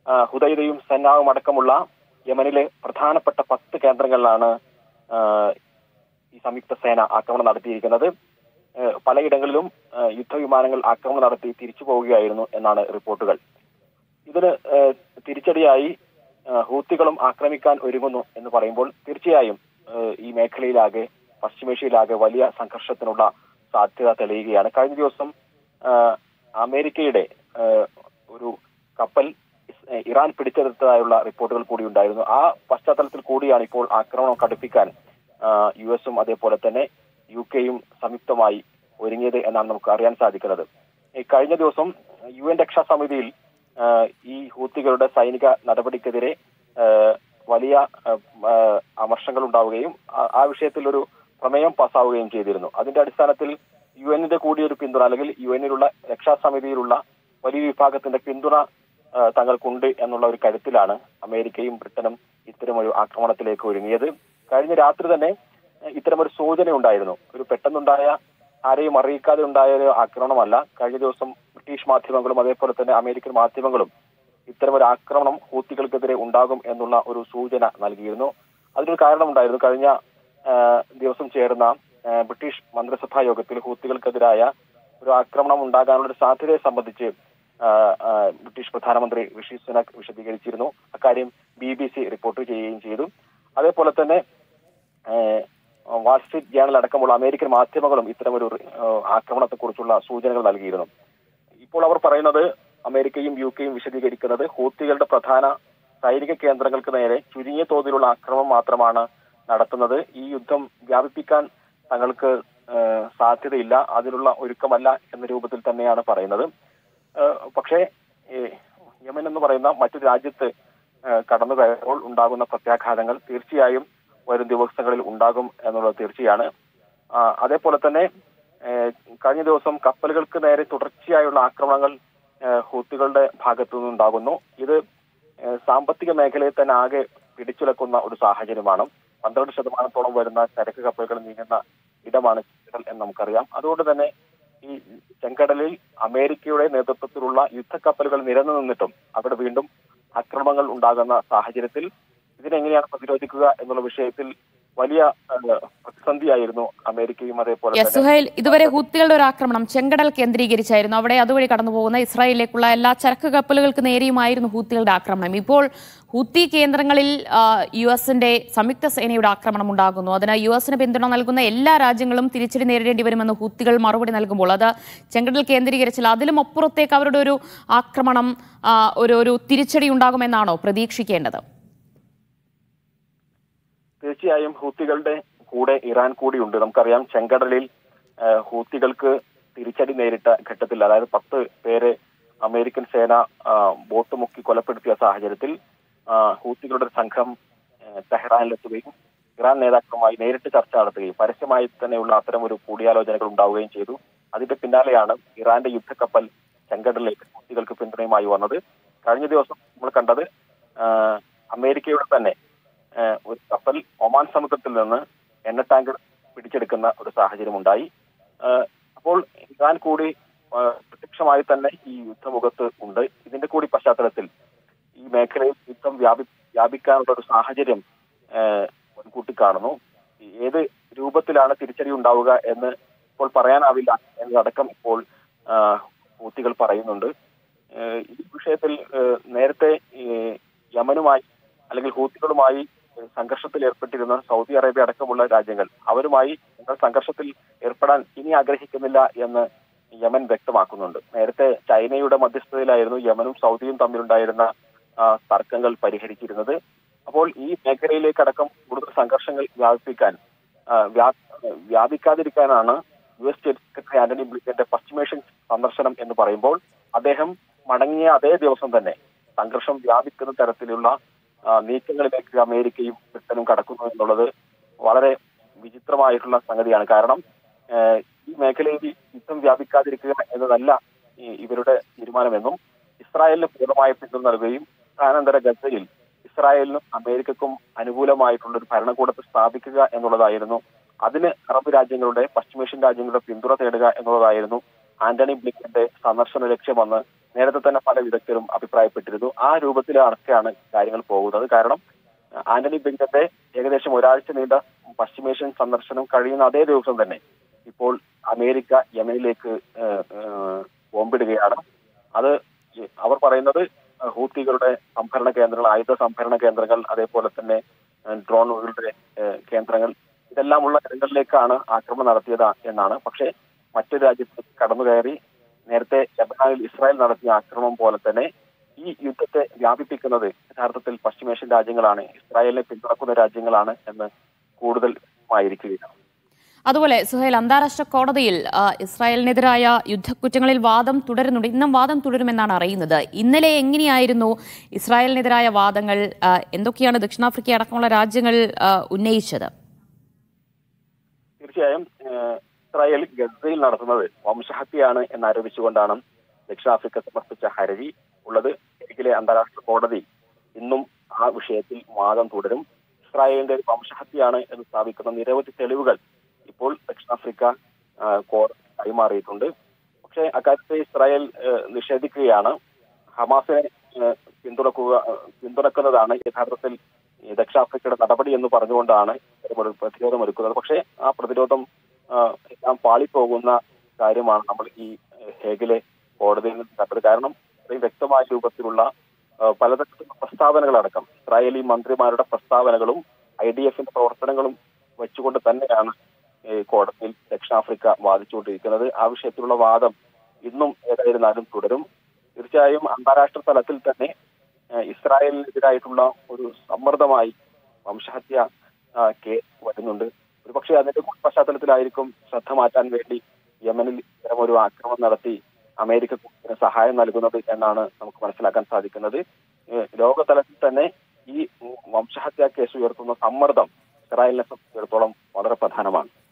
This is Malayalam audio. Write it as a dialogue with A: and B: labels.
A: ആ, ഹുദൈദയും സന്നാവും അടക്കമുള്ള യമനിലെ പ്രധാനപ്പെട്ട പത്ത് കേന്ദ്രങ്ങളിലാണ് ആ, ഈ സംയുക്ത സേന ആക്രമണം നടത്തിയിരിക്കുന്നത് ഏഹ് പലയിടങ്ങളിലും ഏഹ് യുദ്ധവിമാനങ്ങൾ ആക്രമണം നടത്തി തിരിച്ചു പോവുകയായിരുന്നു എന്നാണ് റിപ്പോർട്ടുകൾ ഇതിന് ഏഹ് തിരിച്ചടിയായി ഏഹ് ഹൂത്തികളും ആക്രമിക്കാൻ ഒരുങ്ങുന്നു എന്ന് പറയുമ്പോൾ തീർച്ചയായും ഏഹ് ഈ മേഖലയിലാകെ പശ്ചിമേഷ്യയിലാകെ വലിയ സംഘർഷത്തിനുള്ള സാധ്യത തെളിയുകയാണ് കഴിഞ്ഞ ദിവസം ഏഹ് അമേരിക്കയുടെ ഏഹ് ഒരു കപ്പൽ ഇസ്- ഏഹ് ഇറാൻ പിടിച്ചെടുത്തതായുള്ള റിപ്പോർട്ടുകൾ കൂടി ഉണ്ടായിരുന്നു ആ പശ്ചാത്തലത്തിൽ കൂടിയാണ് ഇപ്പോൾ ആക്രമണം കടുപ്പിക്കാൻ ആഹ് യു എസും അതേപോലെ തന്നെ യു കെയും സംയുക്തമായി ഒരുങ്ങിയത് എന്നാണ് നമുക്ക് അറിയാൻ സാധിക്കുന്നത് ഈ കഴിഞ്ഞ ദിവസം യു എൻ രക്ഷാസമിതിയിൽ ആഹ് ഈ ഹൂത്തികളുടെ സൈനിക നടപടിക്കെതിരെ ആഹ് വലിയ ആഹ് ആഹ് അമർഷങ്ങൾ ഉണ്ടാവുകയും ആ- ആ വിഷയത്തിൽ ഒരു പ്രമേയം പാസ്സാവുകയും ചെയ്തിരുന്നു അതിന്റെ അടിസ്ഥാനത്തിൽ യു എന്നിന്റെ കൂടിയൊരു പിന്തുണ അല്ലെങ്കിൽ യു എന്നിലുള്ള രക്ഷാസമിതിയിലുള്ള വലിയ വിഭാഗത്തിന്റെ പിന്തുണ ആഹ് തങ്ങൾക്കുണ്ട് എന്നുള്ള ഒരു കരുത്തിലാണ് അമേരിക്കയും ബ്രിട്ടനും ഇത്തരമൊരു ആക്രമണത്തിലേക്ക് ഒരുങ്ങിയത് കഴിഞ്ഞ രാത്രി തന്നെ ഏഹ് ഇത്തരമൊരു സൂചന ഉണ്ടായിരുന്നു ഒരു പെട്ടെന്നുണ്ടായ ആരെയും അറിയിക്കാതെ ഉണ്ടായ ഒരു ആക്രമണമല്ല കഴിഞ്ഞ ദിവസം ബ്രിട്ടീഷ് മാധ്യമങ്ങളും അതേപോലെ തന്നെ അമേരിക്കൻ മാധ്യമങ്ങളും ഇത്തരമൊരു ആക്രമണം ഹൂത്തികൾക്കെതിരെ ഉണ്ടാകും എന്നുള്ള ഒരു സൂചന നൽകിയിരുന്നു അതിനൊരു കാരണമുണ്ടായിരുന്നു കഴിഞ്ഞ ഏഹ് ദിവസം ചേർന്ന ഏഹ് ബ്രിട്ടീഷ് മന്ത്രിസഭാ യോഗത്തിൽ ഹൂത്തികൾക്കെതിരായ ഒരു ആക്രമണം ഉണ്ടാകാനുള്ള ഒരു സാധ്യതയെ സംബന്ധിച്ച് ആഹ് ആഹ് ബ്രിട്ടീഷ് പ്രധാനമന്ത്രി ഋഷി സുനക് വിശദീകരിച്ചിരുന്നു അക്കാര്യം ബി ബി സി റിപ്പോർട്ട് ചെയ്യുകയും ചെയ്തു അതേപോലെ തന്നെ ഏഹ് വാൾ സ്ട്രീറ്റ് ജേണൽ അടക്കമുള്ള അമേരിക്കൻ മാധ്യമങ്ങളും ഇത്തരമൊരു ഏഹ് ആക്രമണത്തെക്കുറിച്ചുള്ള സൂചനകൾ നൽകിയിരുന്നു ഇപ്പോൾ അവർ പറയുന്നത് അമേരിക്കയും യു കെയും വിശദീകരിക്കുന്നത് ഹൂത്തികളുടെ പ്രധാന സൈനിക കേന്ദ്രങ്ങൾക്ക് നേരെ ചുരുങ്ങിയ തോതിലുള്ള ആക്രമണം മാത്രമാണ് നടത്തുന്നത് ഈ യുദ്ധം വ്യാപിപ്പിക്കാൻ തങ്ങൾക്ക് ഏഹ് സാധ്യതയില്ല അതിനുള്ള ഒരുക്കമല്ല എന്ന രൂപത്തിൽ തന്നെയാണ് പറയുന്നത് ഏഹ് പക്ഷേ ഏഹ് യമൻ എന്ന് പറയുന്ന മറ്റൊരു രാജ്യത്ത് ഏഹ് കടന്നു കയറുമ്പോൾ ഉണ്ടാകുന്ന പ്രത്യാഘാതങ്ങൾ തീർച്ചയായും വരും ദിവസങ്ങളിൽ ഉണ്ടാകും എന്നുള്ളത് തീർച്ചയാണ് ആ, അതേപോലെ തന്നെ ഏഹ് കഴിഞ്ഞ ദിവസം കപ്പലുകൾക്ക് നേരെ തുടർച്ചയായുള്ള ആക്രമണങ്ങൾ ഏഹ് ഹൂത്തികളുടെ ഭാഗത്തു നിന്നുണ്ടാകുന്നു ഇത് ഏഹ് സാമ്പത്തിക മേഖലയെ തന്നെ ആകെ പിടിച്ചുലക്കുന്ന ഒരു സാഹചര്യമാണ് പന്ത്രണ്ട് ശതമാനത്തോളം വരുന്ന ചരക്ക് കപ്പലുകൾ നീങ്ങുന്ന ഇടമാണ് ചെങ്കടൽ എന്ന് നമുക്കറിയാം അതുകൊണ്ട് തന്നെ ഈ ചെങ്കടലിൽ അമേരിക്കയുടെ നേതൃത്വത്തിലുള്ള യുദ്ധക്കപ്പലുകൾ നിരന്നു നിന്നിട്ടും അവിടെ വീണ്ടും ആക്രമണങ്ങൾ ഉണ്ടാകുന്ന സാഹചര്യത്തിൽ ഇതിനെങ്ങനെയാണ് പ്രതിരോധിക്കുക എന്നുള്ള വിഷയത്തിൽ വലിയ ഏഹ്, പ്രതിസന്ധിയായിരുന്നു അമേരിക്കയും അതേപോലെ
B: യെസ്
A: തന്നെ
B: സുഹൈൽ ഇതുവരെ ഹൂത്തികളുടെ ഒരു ആക്രമണം ചെങ്കടൽ കേന്ദ്രീകരിച്ചായിരുന്നു അവിടെ അതുവഴി കടന്നു പോകുന്ന ഇസ്രായേലിലേക്കുള്ള എല്ലാ ചരക്ക് കപ്പലുകൾക്ക് നേരെയുമായിരുന്നു ഹൂത്തികളുടെ ആക്രമണം ഇപ്പോൾ ഹൂത്തി കേന്ദ്രങ്ങളിൽ ആ, യു എസിന്റെ സംയുക്ത സേനയുടെ ആക്രമണം ഉണ്ടാകുന്നു അതിന് യു എസിന് പിന്തുണ നൽകുന്ന എല്ലാ രാജ്യങ്ങളും തിരിച്ചടി നേരിടേണ്ടി വരുമെന്ന് ഹൂത്തികൾ മറുപടി നൽകുമ്പോൾ അത് ചെങ്കടൽ കേന്ദ്രീകരിച്ചാൽ അതിലും അപ്പുറത്തേക്ക് അവരുടെ ഒരു ആക്രമണം ആ, ഒരു ഒരു തിരിച്ചടി ഉണ്ടാകുമെന്നാണോ പ്രതീക്ഷിക്കേണ്ടത്
A: തീർച്ചയായും ഹൂത്തികളുടെ കൂടെ ഇറാൻ കൂടിയുണ്ട് നമുക്കറിയാം ചെങ്കടലിൽ ആ, ഹൂത്തികൾക്ക് തിരിച്ചടി നേരിട്ട ഘട്ടത്തിൽ അതായത് പത്ത് പേരെ അമേരിക്കൻ സേന ആ, ബോട്ട് മുക്കി കൊലപ്പെടുത്തിയ സാഹചര്യത്തിൽ ആ, ഹൂത്തികളുടെ ഒരു സംഘം ആ, തെഹ്റാനിലെത്തുകയും ഇറാൻ നേതാക്കളുമായി നേരിട്ട് ചർച്ച നടത്തുകയും പരസ്യമായി തന്നെയുള്ള അത്തരം ഒരു കൂടിയാലോചനകൾ ഉണ്ടാവുകയും ചെയ്തു അതിന്റെ പിന്നാലെയാണ് ഇറാന്റെ യുദ്ധക്കപ്പൽ ചെങ്കടലിലേക്ക് ഹൂത്തികൾക്ക് പിന്തുണയുമായി വന്നത് കഴിഞ്ഞ ദിവസം നമ്മൾ കണ്ടത് ആ, അമേരിക്കയുടെ തന്നെ ഏഹ് ഒരു കപ്പൽ ഒമാൻ സമുദ്രത്തിൽ നിന്ന് എണ്ണ ടാങ്കർ പിടിച്ചെടുക്കുന്ന ഒരു സാഹചര്യം ഉണ്ടായി ഏഹ് അപ്പോൾ ഇറാൻ കൂടി ഏഹ് പ്രത്യക്ഷമായി തന്നെ ഈ യുദ്ധമുഖത്ത് ഉണ്ട് ഇതിന്റെ കൂടി പശ്ചാത്തലത്തിൽ ഈ മേഖലയിൽ യുദ്ധം വ്യാപി വ്യാപിക്കാനുള്ള ഒരു സാഹചര്യം ഏഹ് മുൻകൂട്ടി കാണുന്നു ഏത് രൂപത്തിലാണ് തിരിച്ചടി ഉണ്ടാവുക എന്ന് ഇപ്പോൾ പറയാനാവില്ല എന്നതടക്കം ഇപ്പോൾ ആഹ് ഹൂത്തികൾ പറയുന്നുണ്ട് ഏഹ് ഈ വിഷയത്തിൽ ഏഹ് നേരത്തെ ഏഹ് യമനുമായി അല്ലെങ്കിൽ ഹൂത്തികളുമായി ഏഹ് സംഘർഷത്തിൽ ഏർപ്പെട്ടിരുന്ന സൗദി അറേബ്യ അടക്കമുള്ള രാജ്യങ്ങൾ അവരുമായി ഞങ്ങൾ സംഘർഷത്തിൽ ഏർപ്പെടാൻ ഇനി ആഗ്രഹിക്കുന്നില്ല എന്ന് യമൻ വ്യക്തമാക്കുന്നുണ്ട് നേരത്തെ ചൈനയുടെ മധ്യസ്ഥതയിലായിരുന്നു യമനും സൗദിയും തമ്മിലുണ്ടായിരുന്ന ആ, തർക്കങ്ങൾ പരിഹരിച്ചിരുന്നത് അപ്പോൾ ഈ മേഖലയിലേക്ക് അടക്കം കൂടുതൽ സംഘർഷങ്ങൾ വ്യാപിപ്പിക്കാൻ ആ, വ്യാ- വ്യാപിക്കാതിരിക്കാനാണ് U S state secretary Antony ബ്ലിങ്കന്റെ പശ്ചിമേഷ്യൻ സന്ദർശനം എന്ന് പറയുമ്പോൾ അദ്ദേഹം മടങ്ങിയ അതേ ദിവസം തന്നെ സംഘർഷം വ്യാപിക്കുന്ന തരത്തിലുള്ള ആ, നീക്കങ്ങളിലേക്ക് അമേരിക്കയും ബ്രിട്ടനും കടക്കുന്നു എന്നുള്ളത് വളരെ വിചിത്രമായിട്ടുള്ള സംഗതിയാണ് കാരണം ഏഹ്, ഈ മേഖലയിൽ യുദ്ധം വ്യാപിക്കാതിരിക്കുക എന്നതല്ല ഈ ഇവരുടെ തീരുമാനമെന്നും ഇസ്രായേലിന് പൂർണ്ണമായ പിന്തുണ നൽകുകയും അനന്തര ഗസയിൽ ഇസ്രായേലിനും അമേരിക്കക്കും അനുകൂലമായിട്ടുള്ള ഒരു ഭരണകൂടത്തെ സ്ഥാപിക്കുക എന്നുള്ളതായിരുന്നു അതിന് അറബ് രാജ്യങ്ങളുടെ പശ്ചിമേഷ്യൻ രാജ്യങ്ങളുടെ പിന്തുണ തേടുക എന്നുള്ളതായിരുന്നു ആന്റണി ബ്ലിങ്കന്റെ സന്ദർശന ലക്ഷ്യമെന്ന് നേരത്തെ തന്നെ പല വിദഗ്ധരും അഭിപ്രായപ്പെട്ടിരുന്നു ആ രൂപത്തിലൊക്കെയാണ് കാര്യങ്ങൾ പോകുന്നത് കാരണം അഹ് ആന്റണി ബ്ലിങ്കന്റെ ഏകദേശം ഒരാഴ്ച നീണ്ട പശ്ചിമേഷ്യൻ സന്ദർശനം കഴിയുന്ന അതേ ദിവസം തന്നെ ഇപ്പോൾ അമേരിക്ക യമനിലേക്ക് ഏഹ്, ഏഹ്, ബോംബിടുകയാണ് അത് അവർ പറയുന്നത് ഹൂത്തികളുടെ സംഭരണ കേന്ദ്രങ്ങൾ ആയുധ സംഭരണ കേന്ദ്രങ്ങൾ അതേപോലെ തന്നെ ഏഹ്, ഡ്രോണുകളുടെ ഏഹ്, കേന്ദ്രങ്ങൾ ഇതെല്ലാമുള്ള ഇടങ്ങളിലേക്കാണ് ആക്രമണം നടത്തിയത് എന്നാണ് പക്ഷേ മറ്റൊരു രാജ്യത്ത് കടന്നു കയറി നേരത്തെ ലബനാനിൽ ഇസ്രായേൽ നടത്തിയ ആക്രമണം പോലെ തന്നെ ഈ യുദ്ധത്തെ വ്യാപിപ്പിക്കുന്നത് യഥാർത്ഥത്തിൽ പശ്ചിമേഷ്യൻ രാജ്യങ്ങളാണ് ഇസ്രായേലിനെ പിന്തുണക്കുന്ന രാജ്യങ്ങളാണ് എന്ന് കൂടുതൽ ആയിരിക്കുകയാണ്
B: അതുപോലെ സുഹേൽ അന്താരാഷ്ട്ര കോടതിയിൽ ആ, ഇസ്രായേലിനെതിരായ യുദ്ധക്കുറ്റങ്ങളിൽ വാദം തുടരുന്നുണ്ട് ഇന്നും വാദം തുടരുമെന്നാണ് അറിയുന്നത് ഇന്നലെ എങ്ങനെയായിരുന്നു ഇസ്രായേലിനെതിരായ വാദങ്ങൾ ആ, എന്തൊക്കെയാണ് ദക്ഷിണാഫ്രിക്ക അടക്കമുള്ള രാജ്യങ്ങൾ ആ, ഉന്നയിച്ചത്
A: തീർച്ചയായും ഏഹ്, ഇസ്രായേൽ ഗസയിൽ നടത്തുന്നത് വംശഹത്യയാണ് എന്നാരോപിച്ചുകൊണ്ടാണ് ദക്ഷിണാഫ്രിക്ക സമർപ്പിച്ച ഹർജി ഉള്ളത് ഡൽഹിയിലെ അന്താരാഷ്ട്ര കോടതി ഇന്നും ആ വിഷയത്തിൽ വാദം തുടരും ഇസ്രായേലിന്റെ ഒരു വംശഹത്യയാണ് എന്ന് സ്ഥാപിക്കുന്ന നിരവധി തെളിവുകൾ ഇപ്പോൾ ദക്ഷിണാഫ്രിക്ക ആ, കോടതി കൈമാറിയിട്ടുണ്ട് പക്ഷേ അക്കാര്യത്തെ ഇസ്രായേൽ ഏഹ്, നിഷേധിക്കുകയാണ് ഹമാസിനെ ഏഹ്, പിന്തുണക്കുക ഏഹ്, പിന്തുണക്കുന്നതാണ് യഥാർത്ഥത്തിൽ ഈ ദക്ഷിണാഫ്രിക്കയുടെ നടപടി എന്ന് പറഞ്ഞുകൊണ്ടാണ് ഇത്തരമൊരു പ്രതിരോധം ഒരുക്കുന്നത് പക്ഷേ ആ പ്രതിരോധം ആ, എല്ലാം പാളിപ്പോകുന്ന കാര്യമാണ് നമ്മൾ ഈ ഏഹ്, ഹേഗിലെ കോടതിയിൽ നിന്ന് കണ്ടത് കാരണം ഇത്രയും വ്യക്തമായ രൂപത്തിലുള്ള ആ, പലതരത്തിലുള്ള പ്രസ്താവനകളടക്കം ഇസ്രായേലി മന്ത്രിമാരുടെ പ്രസ്താവനകളും ഐ ഡി എഫിന്റെ പ്രവർത്തനങ്ങളും വെച്ചുകൊണ്ട് തന്നെയാണ് ഈ കോടതിയിൽ ദക്ഷിണാഫ്രിക്ക വാദിച്ചുകൊണ്ടിരിക്കുന്നത് ആ വിഷയത്തിലുള്ള വാദം ഇന്നും ഏതായിരുന്നാലും തുടരും തീർച്ചയായും അന്താരാഷ്ട്ര തലത്തിൽ തന്നെ ഏഹ്, ഇസ്രായേലിനെതിരായിട്ടുള്ള ഒരു സമ്മർദ്ദമായി വംശഹത്യ ആ, കേസ് വരുന്നുണ്ട് ഒരുപക്ഷെ അതിന്റെ പശ്ചാത്തലത്തിലായിരിക്കും ശ്രദ്ധ മാറ്റാൻ വേണ്ടി യമനിൽ ഇത്തരം ഒരു ആക്രമണം നടത്തി അമേരിക്ക ഇതിന് സഹായം നൽകുന്നത് എന്നാണ് നമുക്ക് മനസ്സിലാക്കാൻ സാധിക്കുന്നത് ഏഹ്, ലോകതലത്തിൽ തന്നെ ഈ വംശഹത്യാ കേസ് ഉയർത്തുന്ന സമ്മർദ്ദം ഇസ്രായേലിനെ സംബന്ധിച്ചിടത്തോളം വളരെ പ്രധാനമാണ്